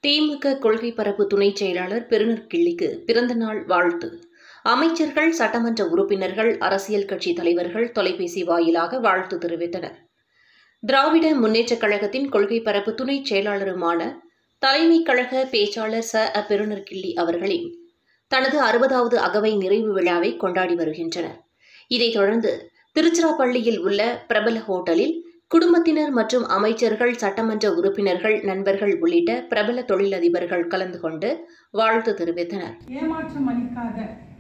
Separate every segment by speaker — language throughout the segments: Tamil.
Speaker 1: திமுக கொள்கை பரப்பு துணைச் செயலாளர் பெருநர் கிள்ளிக்கு பிறந்தநாள் வாழ்த்து அமைச்சர்கள் சட்டமன்ற உறுப்பினர்கள் அரசியல் கட்சி தலைவர்கள் தொலைபேசி வாயிலாக வாழ்த்து தெரிவித்தனர் திராவிட முன்னேற்றக் கழகத்தின் கொள்கை பரப்பு துணைச் செயலாளருமான தலைமைக் கழக பேச்சாளர் ச அ பெருநர் கிள்ளி அவர்களின் தனது அறுபதாவது அகவை நிறைவு விழாவை கொண்டாடி வருகின்றனர் இதைத் தொடர்ந்து திருச்சிராப்பள்ளியில் உள்ள பிரபல ஹோட்டலில் குடும்பத்தினர் மற்றும் அமைச்சர்கள் சட்டமன்ற உறுப்பினர்கள் நண்பர்கள் உள்ளிட்ட பிரபல தொழிலதிபர்கள் கலந்து கொண்டு வாழ்த்து தெரிவித்தனர்
Speaker 2: ஏமாற்றம் அளிக்காத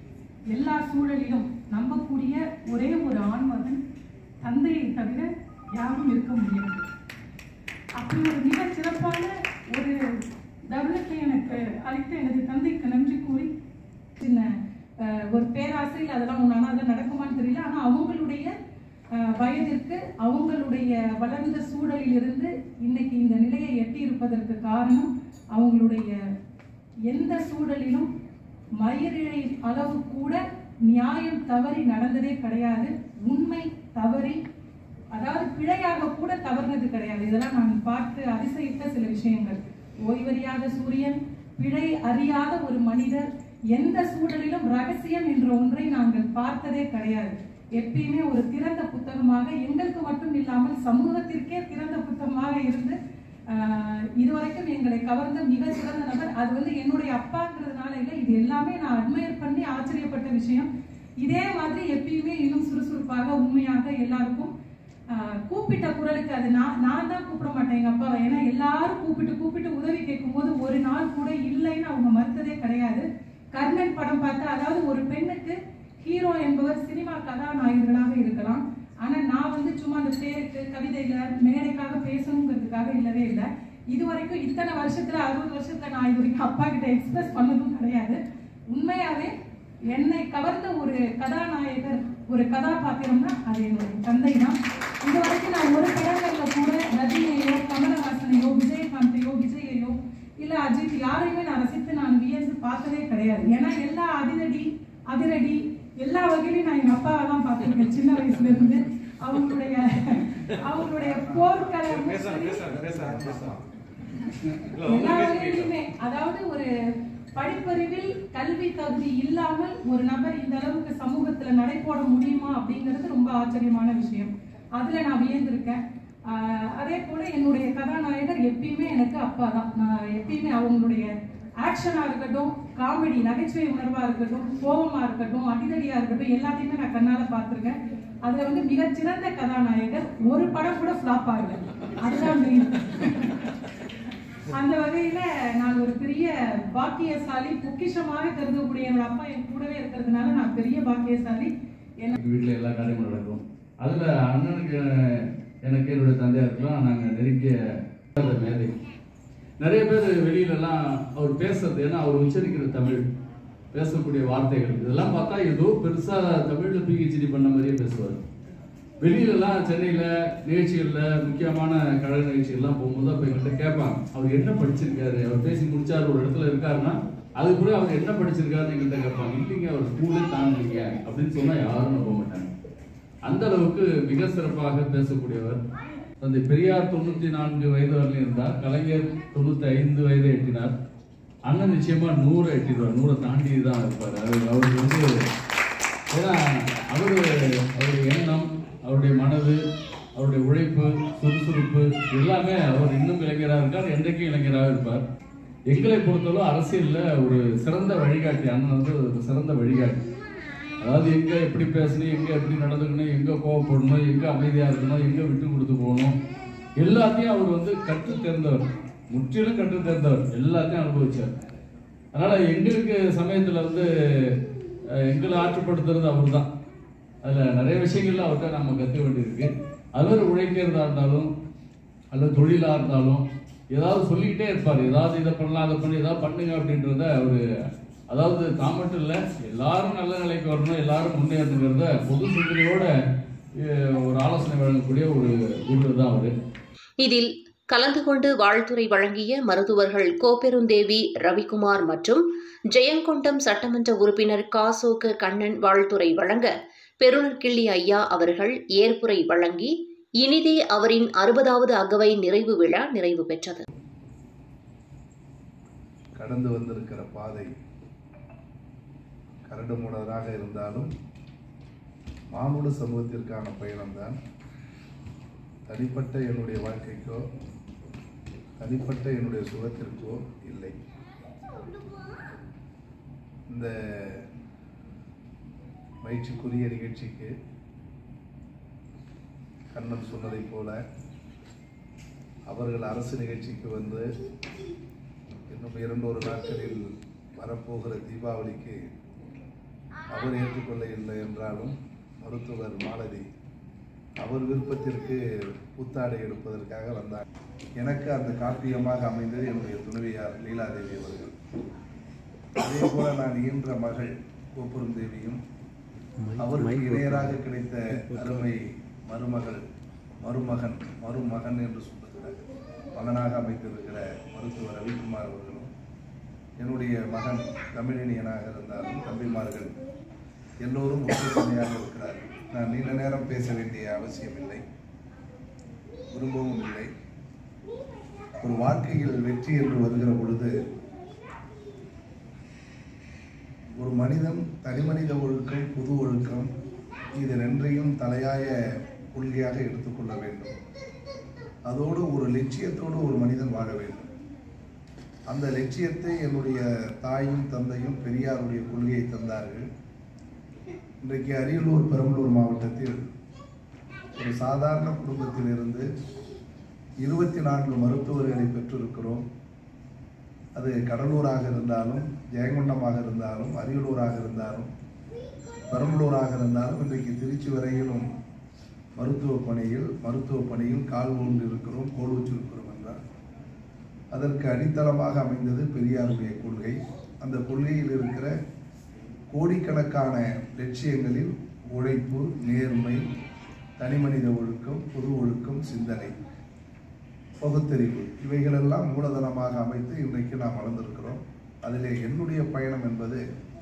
Speaker 2: எல்லா சூழலிலும் நம்பக்கூடிய ஒரே ஒரு ஆண்மகன் தந்தையை தவிர யாரும் இருக்க முடியாது அப்படி ஒரு மிக சிறப்பான ஒரு தருணத்தை எனக்கு அளித்த எனது தந்தைக்கு நன்றி கூறி சின்ன அஹ், ஒரு பேராசையில் அதெல்லாம் ஒன்று ஆனால் அது நடக்குமான்னு தெரியல ஆனால் அவங்களுடைய அஹ், வயதிற்கு அவங்களுடைய வளர்ந்த சூழலில் இருந்து இன்னைக்கு இந்த நிலையை எட்டி இருப்பதற்கு காரணம் அவங்களுடைய எந்த சூழலிலும் மயிரிழை அளவு கூட நியாயம் தவறி நடந்ததே கிடையாது உண்மை தவறி அதாவது பிழையாக கூட தவறுனது கிடையாது இதெல்லாம் நான் பார்த்து அதிசயித்த சில விஷயங்கள் ஓய்வறியாத சூரியன் பிழை அறியாத ஒரு மனிதர் எந்த சூழலிலும் ரகசியம் என்ற ஒன்றை நாங்கள் பார்த்ததே கிடையாது எப்பயுமே ஒரு திறந்த புத்தகமாக எங்களுக்கு மட்டும் இல்லாமல் சமூகத்திற்கே திறந்த புத்தகமாக இருந்து ஆஹ், இதுவரைக்கும் எங்களை கவர்ந்த மிக சிறந்த நபர் அது வந்து என்னுடைய அப்பாங்கிறதுனால இல்லை இது எல்லாமே நான் அட்மையர் பண்ணி ஆச்சரியப்பட்ட விஷயம் இதே மாதிரி எப்பயுமே இன்னும் சுறுசுறுப்பாக உண்மையாக எல்லாருக்கும் ஆஹ், கூப்பிட்ட குரலுக்கு அது நான் நான் தான் கூப்பிட மாட்டேன் எங்க அப்பாவை ஏன்னா எல்லாரும் கூப்பிட்டு கூப்பிட்டு உதவி கேட்கும்போது ஒரு நாள் கூட இல்லைன்னு அவங்க மறுத்ததே கிடையாது கர்ணன் படம் பார்த்தா அதாவது ஒரு பெண்ணுக்கு ஹீரோ என்பவர் சினிமா கதாநாயகர்களாக இருக்கலாம் ஆனா நான் வந்து சும்மா அந்த பேருக்கு கவிதையில மேடைக்காக பேசணுங்கிறதுக்காக இல்லவே இல்லை இது வரைக்கும் இத்தனை வருஷத்துல அறுபது வருஷத்துல நான் இது வரைக்கும் அப்பா கிட்ட எக்ஸ்பிரஸ் பண்ணதும் கிடையாது உண்மையாவே என்னை கவர்ந்த ஒரு கதாநாயகர் ஒரு கதாபாத்திரம்னா அது என்னுடைய தந்தை தான் இது வரைக்கும் நான் ஒரு படங்கள்ல கூட ரஜினியையோ கமலஹாசனையோ விஜயகாந்தையோ விஜயையோ இல்ல அஜித் யாரையுமே நான் ரசித்து நான் வியந்து பார்த்ததே கிடையாது ஏன்னா எல்லா அதிரடி அதிரடி எல்லா வகையிலையும் நான் எங்க அப்பாவை தான் பார்த்துருக்கேன் சின்ன வயசுல இருந்து அவங்களுடைய அவங்களுடைய போர்க்களம் எல்லா வகையிலுமே அதாவது ஒரு படிப்பறிவில் கல்வி தகுதி இல்லாமல் ஒரு நபர் இந்த அளவுக்கு சமூகத்துல நடைபோட முடியுமா அப்படிங்கிறது ரொம்ப ஆச்சரியமான விஷயம் அதுல நான் வியந்திருக்கேன் ஆஹ் அதே போல என்னுடைய கதாநாயகர் எப்பயுமே எனக்கு அப்பா தான் நான் எப்பயுமே அவங்களுடைய ஆக்ஷனா இருக்கட்டும் காமெடி நகைச்சுவை உணர்வா இருக்கட்டும் கோபமா இருக்கட்டும் அடிதடியா இருக்கட்டும் எல்லாத்தையுமே நான் கண்ணால பார்த்திருக்கேன் அதுல வந்து மிகச்சிறந்த கதாநாயகர் ஒரு படம் கூட ஃபிளாப் ஆகல அதுதான் மெயின் அந்த வகையில நான் ஒரு பெரிய பாக்கியசாலி பொக்கிஷமாக கருதக்கூடிய என்னோட அப்பா என் கூடவே இருக்கிறதுனால நான் பெரிய பாக்கியசாலி என்ன
Speaker 3: வீட்டில் எல்லா காரியமும் நடக்கும் அதில் அண்ணனுக்கு எனக்கு என்னுடைய தந்தையாருக்கெல்லாம் நாங்கள் நெருங்கிய மேதை நிறைய பேர் வெளியிலலாம் அவர் பேசுறது ஏன்னா அவர் உச்சரிக்கிற தமிழ் பேசக்கூடிய வார்த்தைகள் இதெல்லாம் பார்த்தா ஏதோ பெருசாக தமிழில் பிஹெச்டி பண்ண மாதிரியே பேசுவார் வெளியிலலாம் சென்னையில் நிகழ்ச்சிகளில் முக்கியமான கழக நிகழ்ச்சிகள்லாம் போகும்போது அப்போ எங்கள்கிட்ட கேட்பாங்க அவர் என்ன படிச்சிருக்காரு அவர் பேசி முடிச்சார் ஒரு இடத்துல இருக்காருன்னா அது கூட அவர் என்ன படிச்சிருக்காருன்னு எங்கள்கிட்ட கேட்பாங்க இல்லைங்க அவர் ஸ்கூலே தாண்டிங்க அப்படின்னு சொன்னால் யாரும் நம்ப மாட்டாங்க அந்த அளவுக்கு மிக சிறப்பாக பேசக்கூடியவர் தந்தை பெரியார் தொண்ணூத்தி நான்கு வயது வரலையும் இருந்தார் கலைஞர் தொண்ணூத்தி ஐந்து வயதை எட்டினார் அண்ணன் நிச்சயமா நூறை எட்டிடுவார் நூறை தாண்டி தான் இருப்பார் அது அவருக்கு வந்து ஏன்னா அவரு அவருடைய எண்ணம் அவருடைய மனது அவருடைய உழைப்பு சுறுசுறுப்பு எல்லாமே அவர் இன்னும் இளைஞராக இருக்கார் என்றைக்கும் இளைஞராக இருப்பார் எங்களை பொறுத்தளவு அரசியல்ல ஒரு சிறந்த வழிகாட்டி அண்ணன் வந்து ஒரு சிறந்த வழிகாட்டி அதாவது எங்க எப்படி பேசணும் எங்க எப்படி நடந்துக்கணும் எங்க கோவப்படணும் எங்க அமைதியா இருக்கணும் எங்க விட்டு கொடுத்து போகணும் எல்லாத்தையும் அவர் வந்து கற்று தேர்ந்தவர் முற்றிலும் கற்று தேர்ந்தவர் எல்லாத்தையும் அனுபவிச்சார் அதனால எங்களுக்கு சமயத்துல வந்து அஹ், எங்களை ஆற்றுப்படுத்துறது அவர் தான் அதுல நிறைய விஷயங்கள்ல அவர்கிட்ட நம்ம கத்துக்க வேண்டியிருக்கு அவர் உழைக்கிறதா இருந்தாலும் அல்லது தொழிலா இருந்தாலும் ஏதாவது சொல்லிக்கிட்டே இருப்பார் ஏதாவது இதை பண்ணலாம் அதை பண்ணி ஏதாவது பண்ணுங்க அப்படின்றத அவரு அதாவது தான் மட்டும் இல்ல எல்லாரும் நல்ல நிலைக்கு வரணும் எல்லாரும் முன்னேறணுங்கிறத பொது சிந்தனையோட அஹ், ஒரு ஆலோசனை வழங்கக்கூடிய ஒரு குரு தான் அவரு
Speaker 1: இதில் கலந்து கொண்டு வாழ்த்துரை வழங்கிய மருத்துவர்கள் கோப்பெருந்தேவி ரவிக்குமார் மற்றும் ஜெயங்கொண்டம் சட்டமன்ற உறுப்பினர் காசோக கண்ணன் வாழ்த்துரை வழங்க பெருநர் கிள்ளி ஐயா அவர்கள் ஏற்புரை வழங்கி இனிதே அவரின் அறுபதாவது அகவை நிறைவு விழா நிறைவு பெற்றது
Speaker 4: கடந்து வந்திருக்கிற பாதை கரடுமுரடாக இருந்தாலும் மானுட சமூகத்திற்கான பயணம்தான் தனிப்பட்ட என்னுடைய வாழ்க்கைக்கோ தனிப்பட்ட என்னுடைய சுகத்திற்கோ இல்லை இந்த மகிழ்ச்சிக்குரிய நிகழ்ச்சிக்கு கண்ணன் சொன்னதைப் போல அவர்கள் அரசு நிகழ்ச்சிக்கு வந்து இன்னும் இரண்டொரு நாட்களில் வரப்போகிற தீபாவளிக்கு அவர் ஏற்றுக்கொள்ள இல்லை என்றாலும் மருத்துவர் மாலதி அவர் விருப்பத்திற்கு புத்தாடை எடுப்பதற்காக வந்தார் எனக்கு அந்த காப்பியமாக அமைந்தது என்னுடைய துணைவியார் லீலாதேவி அவர்கள் அதே போல நான் ஈன்ற மகள் கோபுரம் தேவியும் அவருக்கு இணையராக கிடைத்த அருமை மருமகள் மருமகன் மருமகன் என்று சொல்லுகிற மகனாக அமைத்திருக்கிற மருத்துவர் ரவிக்குமார் அவர்களும் என்னுடைய மகன் தமிழினியனாக இருந்தாலும் தம்பிமார்கள் எல்லோரும் ஒற்றுமையாக இருக்கிறார்கள் நான் நீண்ட நேரம் பேச வேண்டிய அவசியம் இல்லை விரும்பவும் இல்லை ஒரு வாழ்க்கையில் வெற்றி என்று வருகிற பொழுது ஒரு மனிதன் தனிமனித ஒழுக்கம் புது ஒழுக்கம் இது ரெண்டையும் தலையாய கொள்கையாக எடுத்துக்கொள்ள வேண்டும் அதோடு ஒரு லட்சியத்தோடு ஒரு மனிதன் வாழ வேண்டும் அந்த லட்சியத்தை என்னுடைய தாயும் தந்தையும் பெரியாருடைய கொள்கையை தந்தார்கள் இன்றைக்கு அரியலூர் பெரம்பலூர் மாவட்டத்தில் ஒரு சாதாரண குடும்பத்திலிருந்து இருபத்தி நான்கு மருத்துவர்களை பெற்றிருக்கிறோம் அது கடலூராக இருந்தாலும் ஜெயங்கொண்டமாக இருந்தாலும் அரியலூராக இருந்தாலும் பெரம்பலூராக இருந்தாலும் இன்றைக்கு திருச்சி வரையிலும் மருத்துவ பணியில் மருத்துவ பணியில் கால் ஊன்றி இருக்கிறோம் கோல் வச்சிருக்கிறோம் என்றால் அதற்கு அடித்தளமாக அமைந்தது பெரியாருடைய கொள்கை அந்த கொள்கையில் இருக்கிற கோடிக்கணக்கான லட்சியங்களில் உழைப்பு நேர்மை தனிமனித ஒழுக்கம் பொது ஒழுக்கம் சிந்தனை பகுத்தறிவு இவைகளெல்லாம் மூலதனமாக அமைத்து இன்றைக்கு நாம் வளர்ந்திருக்கிறோம் அதிலே என்னுடைய பயணம் என்பது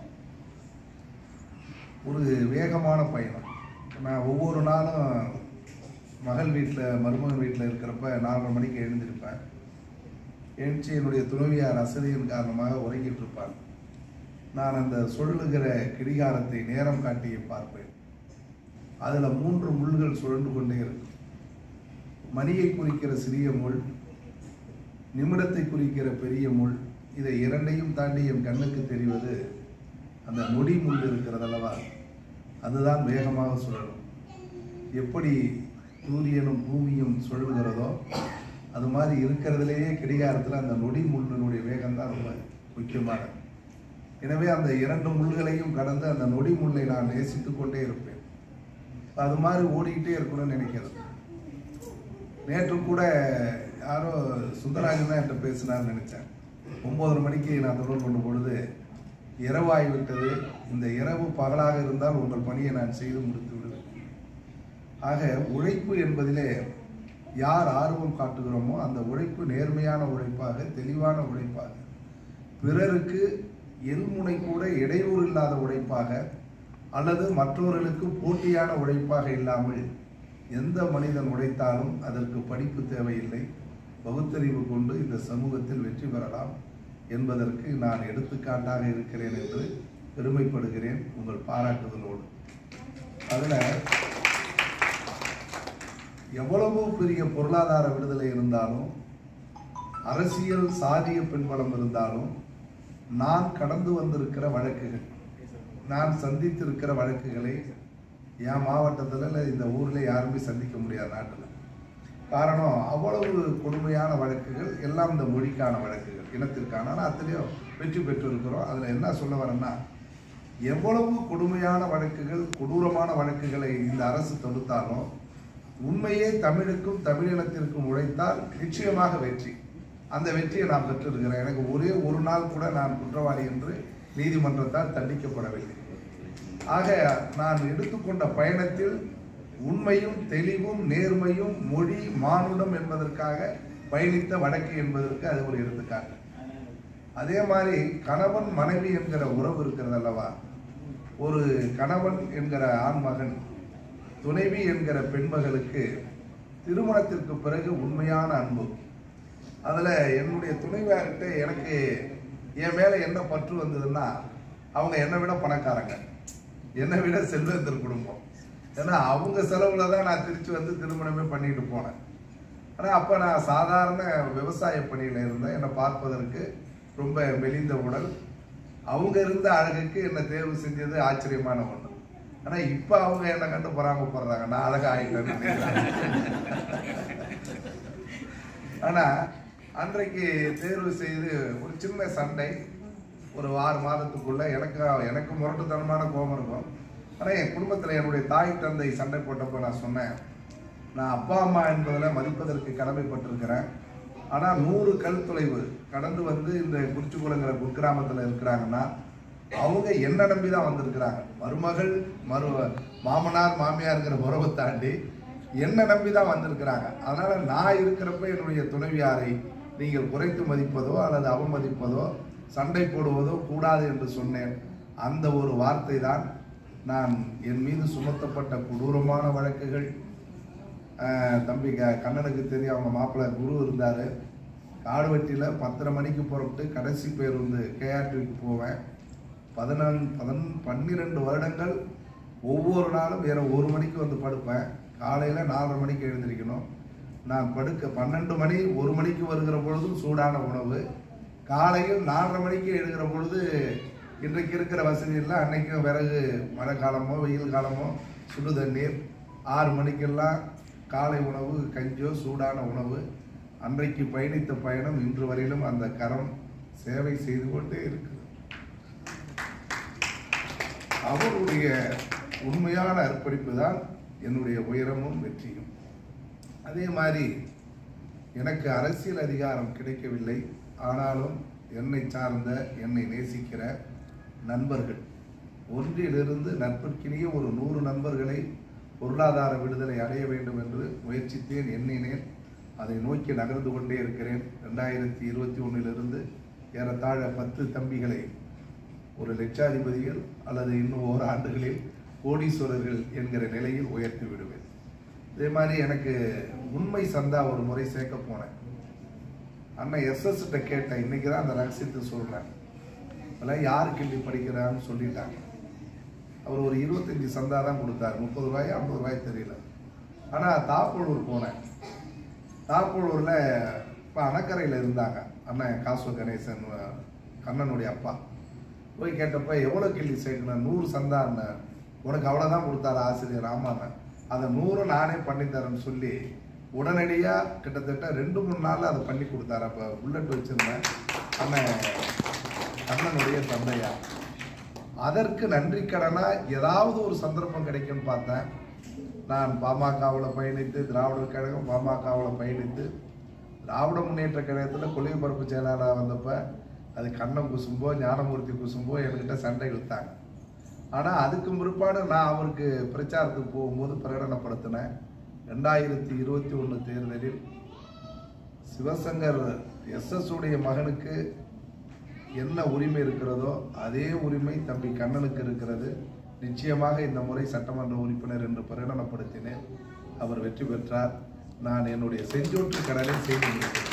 Speaker 4: ஒரு வேகமான பயணம் நான் ஒவ்வொரு நாளும் மகள் வீட்டில் மருமகன் வீட்டில் இருக்கிறப்ப நாலரை மணிக்கு எழுந்திருப்பேன் எழுந்துச்சு என்னுடைய துணைவியார் அசதியின் காரணமாக உறங்கிட்டு இருப்பாங்க நான் அந்த சொல்லுகிற கிடிகாரத்தை நேரம் காட்டியே பார்ப்பேன் அதில் மூன்று முள்கள் சுழன்று கொண்டே இருக்கும் மணியை குறிக்கிற சிறிய முள் நிமிடத்தை குறிக்கிற பெரிய முள் இதை இரண்டையும் தாண்டி என் கண்ணுக்கு தெரிவது அந்த நொடி முள் இருக்கிறதல்லவா அதுதான் வேகமாக சுழலும் எப்படி சூரியனும் பூமியும் சுழல்கிறதோ அது மாதிரி இருக்கிறதுலேயே கிடைகாரத்தில் அந்த நொடி முள்ளினுடைய வேகம் தான் ரொம்ப முக்கியமானது எனவே அந்த இரண்டு முள்களையும் கடந்து அந்த நொடி முள்ளை நான் நேசித்து கொண்டே இருப்பேன் அது மாதிரி ஓடிக்கிட்டே இருக்கணும்னு நினைக்கிறது நேற்று கூட யாரோ சுந்தராஜன் தான் என்கிட்ட பேசினார்னு நினைச்சேன் ஒன்பதரை மணிக்கு நான் தொடர்பு கொண்ட பொழுது இரவாகி விட்டது இந்த இரவு பகலாக இருந்தால் உங்கள் பணியை நான் செய்து முடித்து விடுவேன் ஆக உழைப்பு என்பதிலே யார் ஆர்வம் காட்டுகிறோமோ அந்த உழைப்பு நேர்மையான உழைப்பாக தெளிவான உழைப்பாக பிறருக்கு எல்முனை கூட இடையூறு இல்லாத உழைப்பாக அல்லது மற்றவர்களுக்கு போட்டியான உழைப்பாக இல்லாமல் எந்த மனிதன் உழைத்தாலும் அதற்கு படிப்பு தேவையில்லை பகுத்தறிவு கொண்டு இந்த சமூகத்தில் வெற்றி பெறலாம் என்பதற்கு நான் எடுத்துக்காட்டாக இருக்கிறேன் என்று பெருமைப்படுகிறேன் உங்கள் பாராட்டுதலோடு அதில் எவ்வளவு பெரிய பொருளாதார விடுதலை இருந்தாலும் அரசியல் சாதிய பின்பலம் இருந்தாலும் நான் கடந்து வந்திருக்கிற வழக்குகள் நான் சந்தித்திருக்கிற வழக்குகளை என் மாவட்டத்தில் இல்லை இந்த ஊரில் யாருமே சந்திக்க முடியாது நாட்டில் காரணம் அவ்வளவு கொடுமையான வழக்குகள் எல்லாம் இந்த மொழிக்கான வழக்குகள் இனத்திற்கான ஆனால் அத்தனையும் வெற்றி பெற்றிருக்கிறோம் அதில் என்ன சொல்ல வரேன்னா எவ்வளவு கொடுமையான வழக்குகள் கொடூரமான வழக்குகளை இந்த அரசு தொடுத்தாலும் உண்மையே தமிழுக்கும் தமிழினத்திற்கும் உழைத்தால் நிச்சயமாக வெற்றி அந்த வெற்றியை நான் பெற்றிருக்கிறேன் எனக்கு ஒரே ஒரு நாள் கூட நான் குற்றவாளி என்று நீதிமன்றத்தால் தண்டிக்கப்படவில்லை ஆக நான் எடுத்துக்கொண்ட பயணத்தில் உண்மையும் தெளிவும் நேர்மையும் மொழி மானுடம் என்பதற்காக பயணித்த வழக்கு என்பதற்கு அது ஒரு எடுத்துக்காட்டு அதே மாதிரி கணவன் மனைவி என்கிற உறவு இருக்கிறது அல்லவா ஒரு கணவன் என்கிற ஆண்மகன் துணைவி என்கிற பெண்மகளுக்கு திருமணத்திற்கு பிறகு உண்மையான அன்பு அதில் என்னுடைய துணைவியார்கிட்ட எனக்கு என் மேல என்ன பற்று வந்ததுன்னா அவங்க என்னை விட பணக்காரங்க என்னை விட செல்வந்தர் குடும்பம் ஏன்னா அவங்க செலவுல தான் நான் திருச்சி வந்து திருமணமே பண்ணிட்டு போனேன் ஆனா அப்ப நான் சாதாரண விவசாய பணியில இருந்தேன் என்னை பார்ப்பதற்கு ரொம்ப மெலிந்த உடல் அவங்க இருந்த அழகுக்கு என்னை தேர்வு செஞ்சது ஆச்சரியமான ஒண்ணு ஆனா இப்ப அவங்க என்ன கண்டு பொறாமப்படுறாங்க நான் அழகா ஆயிட்டேன்னு நினைக்கிறேன் ஆனா அன்றைக்கு தேர்வு செய்து ஒரு சின்ன சண்டை ஒரு ஆறு மாதத்துக்குள்ள எனக்கு எனக்கு முரட்டுத்தனமான கோபம் இருக்கும் ஆனா என் குடும்பத்துல என்னுடைய தாய் தந்தை சண்டை போட்டப்ப நான் சொன்னேன் நான் அப்பா அம்மா என்பதில் மதிப்பதற்கு கடமைப்பட்டிருக்கிறேன் ஆனா நூறு கல் தொலைவு கடந்து வந்து இந்த குறிச்சிக்குளங்கிற குக்கிராமத்துல இருக்கிறாங்கன்னா அவங்க என்ன நம்பி தான் வந்திருக்கிறாங்க மருமகள் மரு மாமனார் மாமியாருங்கிற உறவை தாண்டி என்ன நம்பி தான் வந்திருக்கிறாங்க அதனால நான் இருக்கிறப்ப என்னுடைய துணைவியாரை நீங்கள் குறைத்து மதிப்பதோ அல்லது அவமதிப்பதோ சண்டை போடுவதோ கூடாது என்று சொன்னேன் அந்த ஒரு வார்த்தை தான் நான் என் மீது சுமத்தப்பட்ட கொடூரமான வழக்குகள் ஆஹ் தம்பி க- கண்ணனுக்கு தெரியும் அவங்க மாப்பிள்ளை குரு இருந்தார் காடுவெட்டியில் பத்தரை மணிக்கு புறப்பட்டு கடைசி பேருந்து கேஆர்டிக்கு போவேன் பதினான் பதின் பன்னிரெண்டு வருடங்கள் ஒவ்வொரு நாளும் வேற ஒரு மணிக்கு வந்து படுப்பேன் காலையில் நாலரை மணிக்கு எழுந்திருக்கணும் நான் படுக்க பன்னெண்டு மணி ஒரு மணிக்கு வருகிற பொழுதும் சூடான உணவு காலையில் நாலரை மணிக்கு எழுகிற பொழுது இன்றைக்கு இருக்கிற வசதி இல்லை அன்னைக்கும் விறகு மழை காலமோ வெயில் காலமோ சுடு தண்ணீர் ஆறு மணிக்கெல்லாம் காலை உணவு கஞ்சோ சூடான உணவு அன்றைக்கு பயணித்த பயணம் இன்று வரையிலும் அந்த கரம் சேவை செய்து கொண்டே இருக்குது அவருடைய உண்மையான அர்ப்பணிப்பு தான் என்னுடைய உயரமும் வெற்றியும் அதே மாதிரி எனக்கு அரசியல் அதிகாரம் கிடைக்கவில்லை ஆனாலும் என்னை சார்ந்த என்னை நேசிக்கிற நண்பர்கள் ஒன்றிலிருந்து நட்பிற்கினிய ஒரு நூறு நண்பர்களை பொருளாதார விடுதலை அடைய வேண்டும் என்று முயற்சித்தேன் எண்ணினேன் அதை நோக்கி நகர்ந்து கொண்டே இருக்கிறேன் ரெண்டாயிரத்தி இருபத்தி ஒன்றிலிருந்து ஏறத்தாழ பத்து தம்பிகளை ஒரு லட்சாதிபதிகள் அல்லது இன்னும் ஓர் ஆண்டுகளில் கோடீஸ்வரர்கள் என்கிற நிலையில் உயர்த்தி விடுவேன் இதே மாதிரி எனக்கு உண்மை சந்தா ஒரு முறை சேர்க்க போனேன் அண்ணன் எஸ்எஸ் கிட்ட கேட்டேன் இன்னைக்கு தான் அந்த ரகசியத்தை சொல்றேன் அதெல்லாம் யார் கிள்ளி படிக்கிறான்னு சொல்லிட்டாங்க அவர் ஒரு இருபத்தஞ்சி சந்தா தான் கொடுத்தாரு முப்பது ரூபாய் ஐம்பது ரூபாய் தெரியல ஆனால் தாப்பூழூர் போனேன் தாப்பூழூரில் இப்போ அணக்கரையில் இருந்தாங்க அண்ணன் காசு கணேசன் அஹ், கண்ணனுடைய அப்பா போய் கேட்டப்ப எவ்வளோ கிள்ளி சேர்க்கணும் நூறு சந்தா அண்ணன் உனக்கு அவ்வளோதான் கொடுத்தாரு ஆசிரியர் ஆமாண்ணன் அதை நூறு நானே பண்ணித்தரேன்னு சொல்லி உடனடியாக கிட்டத்தட்ட ரெண்டு மூணு நாளில் அதை பண்ணி கொடுத்தாரு அப்போ புல்லட் வச்சுருந்தேன் அண்ணன் கண்ணனுடைய தந்தையா அதற்கு நன்றி கடனா ஏதாவது ஒரு சந்தர்ப்பம் கிடைக்கும்னு பார்த்தேன் நான் பாமகவில் பயணித்து திராவிடர் கழகம் பாமகவில் பயணித்து திராவிட முன்னேற்ற கழகத்தில் கொள்கை பரப்பு செயலாளராக வந்தப்ப அது கண்ணம் குசும்போ ஞானமூர்த்தி குசும்போ என்கிட்ட சண்டை இழுத்தாங்க ஆனால் அதுக்கு பிற்பாடு நான் அவருக்கு பிரச்சாரத்துக்கு போகும்போது பிரகடனப்படுத்தினேன் ரெண்டாயிரத்தி இருபத்தி ஒன்று தேர்தலில் சிவசங்கர் எஸ்எஸ் உடைய மகனுக்கு என்ன உரிமை இருக்கிறதோ அதே உரிமை தம்பி கண்ணனுக்கு இருக்கிறது நிச்சயமாக இந்த முறை சட்டமன்ற உறுப்பினர் என்று பிரகடனப்படுத்தினேன் அவர் வெற்றி பெற்றார் நான் என்னுடைய செஞ்சோற்று கடனை செய்து முடித்தேன்.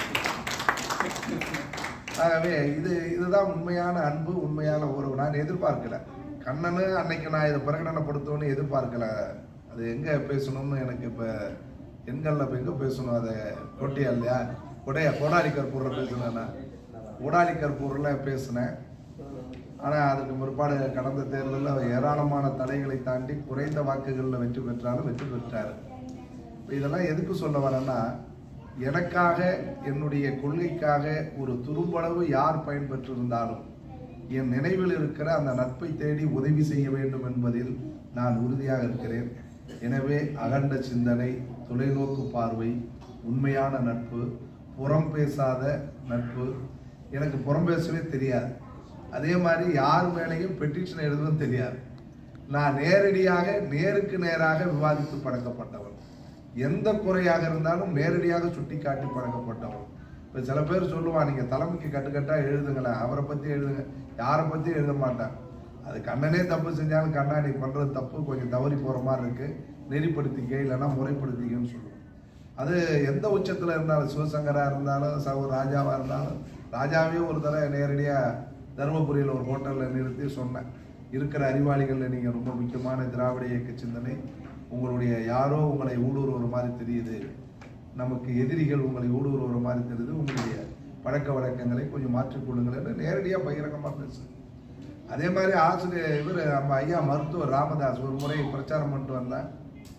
Speaker 4: ஆகவே இது இதுதான் உண்மையான அன்பு உண்மையான உறவு நான் எதிர்பார்க்கல கண்ணனு அன்னைக்கு நான் இதை பிரகடனப்படுத்தணும்னு எதிர்பார்க்கல அது எங்க பேசணும்னு எனக்கு இப்ப எண்கள்ல இப்ப எங்க பேசணும் அதை கொட்டியா இல்லையா கொடையா கோடாலி கற்பூரில் பேசுனேன்னா கோடாலி கற்பூரில் பேசினேன் ஆனால் அதுக்கு முற்பாடு கடந்த தேர்தலில் ஏராளமான தடைகளை தாண்டி குறைந்த வாக்குகளில் வெற்றி பெற்றாலும் வெற்றி பெற்றார் இதெல்லாம் எதுக்கு சொல்ல வரேன்னா எனக்காக என்னுடைய கொள்கைக்காக ஒரு துரும்பளவு யார் பயன்பெற்றிருந்தாலும் என் நினைவில் இருக்கிற அந்த நட்பை தேடி உதவி செய்ய வேண்டும் என்பதில் நான் உறுதியாக இருக்கிறேன் எனவே அகண்ட சிந்தனை தொலைநோக்கு பார்வை உண்மையான நட்பு புறம் பேசாத நட்பு எனக்கு புறம் பேசவே தெரியாது அதே மாதிரி யார் மேலேயும் பெட்டிஷன் எழுதவும் தெரியாது நான் நேரடியாக நேருக்கு நேராக விவாதித்து பழக்கப்பட்டவன் எந்த குறையாக இருந்தாலும் நேரடியாக சுட்டி காட்டி பழக்கப்பட்டவன் இப்போ சில பேர் சொல்லுவான் நீங்கள் தலைமைக்கு கட்டுக்கட்டா எழுதுங்களேன் அவரை பற்றி எழுதுங்க யாரை பற்றி எழுத மாட்டேன் அது கண்ணனே தப்பு செஞ்சாலும் கண்ணா நீ பண்ணுறது தப்பு கொஞ்சம் தவறி போகிற மாதிரி இருக்கு நெறிப்படுத்திக்க இல்லைன்னா முறைப்படுத்திக்கன்னு சொல்லுவேன் அது எந்த உச்சத்தில் இருந்தாலும் சிவசங்கராக இருந்தாலும் சகோ ராஜாவாக இருந்தாலும் ராஜாவே ஒரு தடவை நேரடியாக தருமபுரியில் ஒரு ஹோட்டலில் நிறுத்தி சொன்னேன் இருக்கிற அறிவாளிகளில் நீங்கள் ரொம்ப முக்கியமான திராவிட இயக்க சிந்தனை உங்களுடைய யாரோ உங்களை ஊடுருவுற மாதிரி தெரியுது நமக்கு எதிரிகள் உங்களை ஊடுருவுற மாதிரி தெரியுது உங்களுடைய பழக்க வழக்கங்களை கொஞ்சம் மாற்றிக்கொள்ளுங்கள் என்று நேரடியாக பகிரங்கமாக பேசு அதே மாதிரி ஆசிரியர் இவர் நம்ம ஐயா மருத்துவர் ராமதாஸ் ஒரு முறை பிரச்சாரம் பண்ணிட்டு வந்தேன்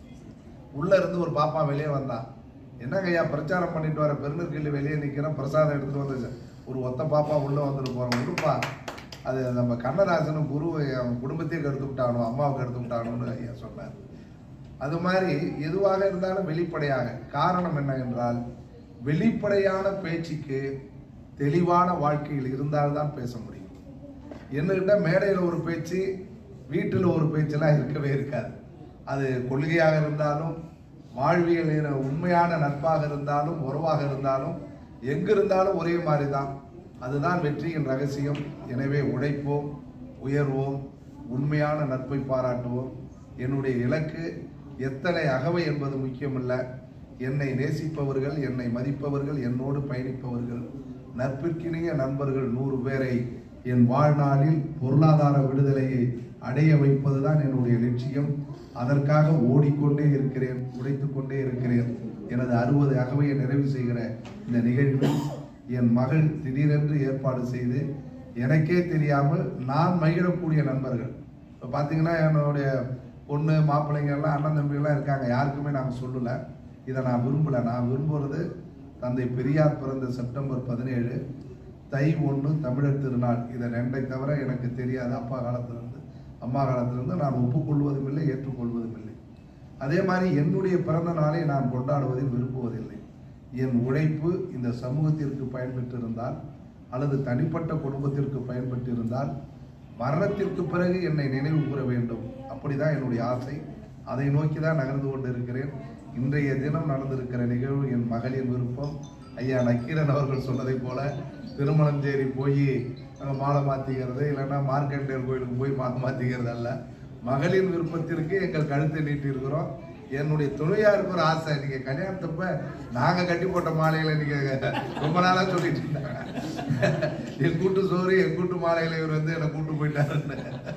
Speaker 4: உள்ள இருந்து ஒரு பாப்பா வெளியே வந்தான் என்னங்க ஐயா பிரச்சாரம் பண்ணிட்டு வர பெருநற்கிள்ளி வெளியே நிற்கிறேன் பிரசாதம் எடுத்துட்டு வந்து ஒரு ஒத்த பாப்பா உள்ள வந்துட்டு போறோம் விடுப்பா அது நம்ம கண்ணதாசனும் குரு அவன் குடும்பத்தையே கெடுத்து விட்டானோ அம்மாவுக்கு எடுத்து விட்டானோன்னு ஐயா சொன்னார் அது மாதிரி எதுவாக இருந்தாலும் வெளிப்படையாக காரணம் என்ன என்றால் வெளிப்படையான பேச்சுக்கு தெளிவான வாழ்க்கையில் இருந்தால்தான் பேச முடியும் என்னகிட்ட மேடையில் ஒரு பேச்சு வீட்டில் ஒரு பேச்செல்லாம் இருக்கவே இருக்காது அது கொள்கையாக இருந்தாலும் வாழ்வியல் இரு- உண்மையான நட்பாக இருந்தாலும் உறவாக இருந்தாலும் எங்கு இருந்தாலும் ஒரே மாதிரி தான் அதுதான் வெற்றியின் ரகசியம் எனவே உழைப்போம் உயர்வோம் உண்மையான நட்பை பாராட்டுவோம் என்னுடைய இலக்கு எத்தனை அகவை என்பது முக்கியமல்ல என்னை நேசிப்பவர்கள் என்னை மதிப்பவர்கள் என்னோடு பயணிப்பவர்கள் நட்பிற்கினிய நண்பர்கள் நூறு பேரை என் வாழ்நாளில் பொருளாதார விடுதலையை அடைய வைப்பதுதான் என்னுடைய லட்சியம் அதற்காக ஓடிக்கொண்டே இருக்கிறேன் உழைத்துக் கொண்டே இருக்கிறேன் எனது அறுபது அகவையை நிறைவு செய்கிற இந்த நிகழ்வில் என் மகள் திடீரென்று ஏற்பாடு செய்து எனக்கே தெரியாமல் நான் மகிழக்கூடிய நண்பர்கள் இப்போ பார்த்தீங்கன்னா என்னுடைய பொண்ணு மாப்பிள்ளைங்க எல்லாம் அண்ணன் தம்பிகள்லாம் இருக்காங்க யாருக்குமே நாங்கள் சொல்லலை இதை நான் விரும்பலை நான் விரும்புறது தந்தை பெரியார் பிறந்த செப்டம்பர் பதினேழு தை ஒன்று தமிழர் திருநாள் இதை ரெண்டை தவிர எனக்கு தெரியாது அப்பா காலத்திலிருந்து அம்மா காலத்திலிருந்து நான் ஒப்புக்கொள்வதும் இல்லை ஏற்றுக்கொள்வதும் இல்லை அதே மாதிரி என்னுடைய பிறந்த நாளை நான் கொண்டாடுவதில் விரும்புவதில்லை என் உழைப்பு இந்த சமூகத்திற்கு பயன்பெற்றிருந்தால் அல்லது தனிப்பட்ட குடும்பத்திற்கு பயன்பெற்றிருந்தால் மரணத்திற்கு பிறகு என்னை நினைவு கூற வேண்டும் அப்படிதான் என்னுடைய ஆசை அதை நோக்கி தான் நகர்ந்து கொண்டு இருக்கிறேன் இன்றைய தினம் நடந்திருக்கிற நிகழ்வு என் மகளின் விருப்பம் ஐயா நக்கீரன் அவர்கள் சொன்னதைப் போல திருமணஞ்சேரி போய் அங்கே மாலை மாற்றிக்கிறது இல்லைன்னா மார்க்கண்டேயர் கோயிலுக்கு போய் மாலை மாற்றிக்கிறது அல்ல மகளின் விருப்பத்திற்கு எங்கள் கழுத்தை நீட்டி இருக்கிறோம் என்னுடைய துணையாருக்கு ஒரு ஆசை நீங்க கல்யாணத்தப்ப நாங்க கட்டி போட்ட மாலையில நீங்க ரொம்ப நாளா சொல்லிட்டு இருந்தாங்க என் கூட்டு சோறு என் கூட்டு மாலையில இவர் வந்து என்னை கூட்டு போயிட்டாருன்னு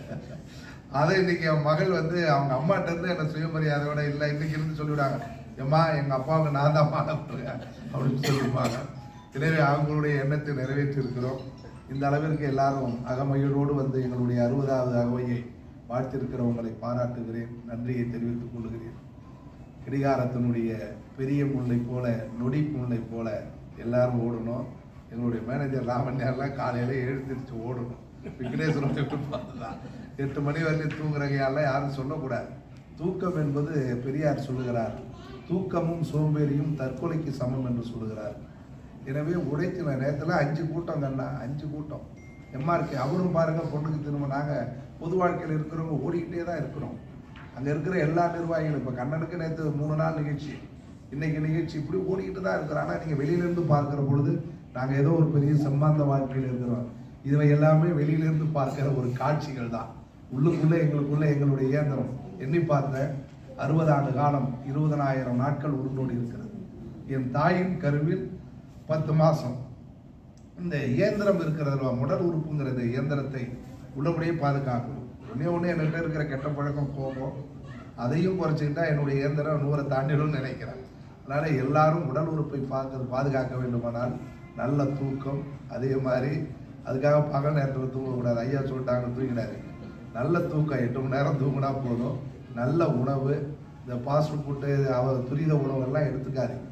Speaker 4: அதை இன்னைக்கு என் மகள் வந்து அவங்க அம்மாட்ட இருந்து என்ன சுயமரியாதையோட இல்லை இன்னைக்கு இருந்து சொல்லிவிடாங்க ஏம்மா எங்க அப்பாவுக்கு நான் தான் மாலை போடுறேன் அப்படின்னு சொல்லிருப்பாங்க எனவே அவங்களுடைய எண்ணத்தை நிறைவேற்றி இருக்கிறோம் இந்த அளவிற்கு எல்லாரும் அகமகிழ்வோடு வந்து எங்களுடைய அறுபதாவது அகவையை வாழ்த்திருக்கிறவங்களை பாராட்டுகிறேன் நன்றியை தெரிவித்துக் கொள்கிறேன் கிரிகாரத்தினுடைய பெரிய முல்லை போல நொடி முல்லை போல எல்லாரும் ஓடணும் எங்களுடைய மேனேஜர் ராமன்யாரெல்லாம் காலையில எழுந்திரிச்சு ஓடணும் விக்னேஸ்வரன் எப்படி பார்த்துதான் எட்டு மணி வரைக்கும் தூங்குறகையால யாரும் சொல்லக்கூடாது தூக்கம் என்பது பெரியார் சொல்லுகிறார் தூக்கமும் சோம்பேறியும் தற்கொலைக்கு சமம் என்று சொல்லுகிறார் எனவே உழைக்கிற நேரத்தில் அஞ்சு கூட்டம் கண்ணா அஞ்சு கூட்டம் எம்ஆர்கே அவரும் பாருங்க பொண்ணுக்கு திரும்ப நாங்கள் பொது வாழ்க்கையில் இருக்கிறவங்க ஓடிக்கிட்டே தான் இருக்கிறோம் அங்கே இருக்கிற எல்லா நிர்வாகிகளும் இப்போ கண்ணனுக்கு நேற்று மூணு நாள் நிகழ்ச்சி இன்னைக்கு நிகழ்ச்சி இப்படி ஓடிக்கிட்டு தான் இருக்கிறோம் ஆனால் நீங்கள் வெளியிலேருந்து பார்க்குற பொழுது நாங்கள் ஏதோ ஒரு பெரிய சம்பாந்த வாழ்க்கையில் இருக்கிறோம் இவை எல்லாமே வெளியிலேருந்து பார்க்கிற ஒரு காட்சிகள் தான் உள்ளுக்குள்ளே எங்களுக்குள்ளே எங்களுடைய இயந்திரம் எண்ணி பார்த்த அறுபது ஆண்டு காலம் இருபதனாயிரம் நாட்கள் உருண்டோடி இருக்கிறது என் தாயின் கருவில் பத்து மாசம் இந்த இயந்திரம் இருக்கிறது உடல் உறுப்புங்கிறது இயந்திரத்தை உள்ளபடியே பாதுகாக்கணும் ஒண்ணே ஒன்று என்கிட்ட இருக்கிற கெட்ட பழக்கம் கோபம் அதையும் குறைச்சிக்கிட்டா என்னுடைய இயந்திரம் நூறை தாண்டிடும்னு நினைக்கிறேன் அதனால எல்லாரும் உடல் உறுப்பை பார்க்க பாதுகாக்க வேண்டுமானால் நல்ல தூக்கம் அதே மாதிரி அதுக்காக பகல் நேரத்தில் தூங்கக்கூடாது ஐயா சொல்லிட்டாங்க தூங்கிடாரு நல்ல தூக்கம் எட்டு மணி நேரம் தூங்கினா போதும் நல்ல உணவு இந்த ஃபாஸ்ட் ஃபுட்டு அவ துரித உணவெல்லாம் எடுத்துக்காதீங்க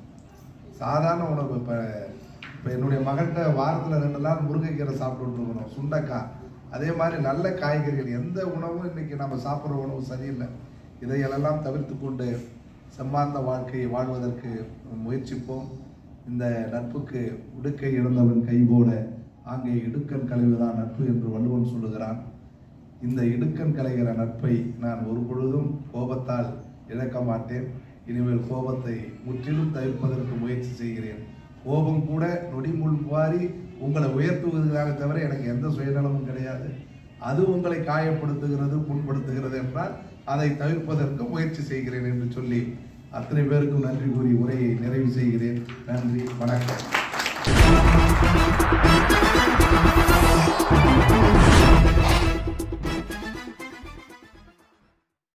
Speaker 4: சாதாரண உணவு இப்போ இப்போ என்னுடைய மகன்கிட்ட வாரத்தில் ரெண்டு நாள் முருங்கைக்கீரை சாப்பிட்டுட்டு இருக்கணும் சுண்டைக்காய் அதே மாதிரி நல்ல காய்கறிகள் எந்த உணவும் இன்னைக்கு நம்ம சாப்பிட்ற உணவு சரியில்லை இதையெல்லாம் தவிர்த்து கொண்டு செம்மாந்த வாழ்க்கையை வாழ்வதற்கு முயற்சிப்போம் இந்த நட்புக்கு உடுக்கை இழந்தவன் கைபோல அங்கே இடுக்கன் களைவுதான் நட்பு என்று வள்ளுவன் சொல்லுகிறான் இந்த இடுக்கன் கலைகிற நட்பை நான் ஒரு பொழுதும் கோபத்தால் இழக்க மாட்டேன் இனிமேல் கோபத்தை முற்றிலும் தவிர்ப்பதற்கு முயற்சி செய்கிறேன் கோபம் கூட நொடிமுள் குவாரி உங்களை உயர்த்துவதற்காக தவிர எனக்கு எந்த சுயநலமும் கிடையாது அது உங்களை காயப்படுத்துகிறது புண்படுத்துகிறது என்றால் அதை தவிர்ப்பதற்கு முயற்சி செய்கிறேன் என்று சொல்லி அத்தனை பேருக்கும் நன்றி கூறி உரையை நிறைவு செய்கிறேன் நன்றி வணக்கம்
Speaker 5: Thank